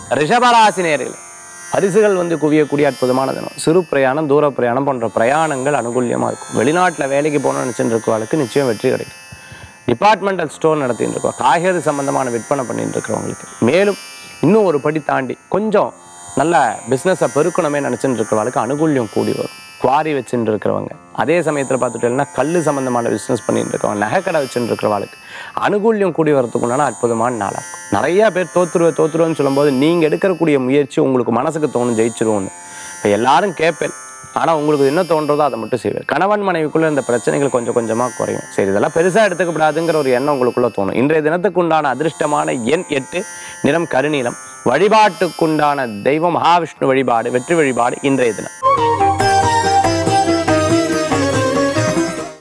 ரிஷபராசி நேர்களே பரிசுகள் வந்து குவியக்கூடிய அற்புதமான தினம் சிறு பிரயாணம் தூர பிரயாணம் போன்ற பிரயாணங்கள் அனுகூல்யமாக இருக்கும் வெளிநாட்டில் வேலைக்கு போகணும்னு நினச்சிட்டு இருக்கவங்களுக்கு நிச்சயம் வெற்றி கிடைக்கும் டிபார்ட்மெண்டல் ஸ்டோர் நடத்திட்டு இருக்கோம் காய்கறி சம்பந்தமான விற்பனை பண்ணிட்டு இருக்கிறவங்களுக்கு மேலும் இன்னும் ஒரு படி தாண்டி கொஞ்சம் நல்ல பிஸ்னஸை பெருக்கணுமே நினச்சிட்டு இருக்கிறவங்களுக்கு அனுகூல்யம் கூடி வரும் குவாரி வச்சுட்டு இருக்கிறவங்க அதே சமயத்தில் பார்த்துட்டோம்னா கல் சம்பந்தமான பிஸ்னஸ் பண்ணிட்டு இருக்கவங்க நகைக்கடை வச்சுட்டு இருக்கிறவங்களுக்கு அனுகூல்யம் கூடி வரதுக்கு உண்டான அற்புதமான நாளாக இருக்கும் நிறைய பேர் தோத்துருவே தோத்துருவேன்னு சொல்லும்போது நீங்கள் எடுக்கக்கூடிய முயற்சி உங்களுக்கு மனசுக்கு தோணும் ஜெயிச்சிருவோன்னு இப்போ எல்லாரும் கேட்பேன் ஆனால் உங்களுக்கு என்ன தோன்றதோ அதை மட்டும் செய்வேன் கணவன் மனைவிக்குள்ள இந்த பிரச்சனைகள் கொஞ்சம் கொஞ்சமாக குறையும் சரி இதெல்லாம் பெருசாக எடுத்துக்கப்படாதுங்கிற ஒரு எண்ணம் உங்களுக்குள்ள தோணும் இன்றைய தினத்துக்கு உண்டான அதிர்ஷ்டமான எண் எட்டு நிறம் கருநீலம் வழிபாட்டுக்குண்டான தெய்வம் மகாவிஷ்ணு வழிபாடு வெற்றி வழிபாடு இன்றைய தினம்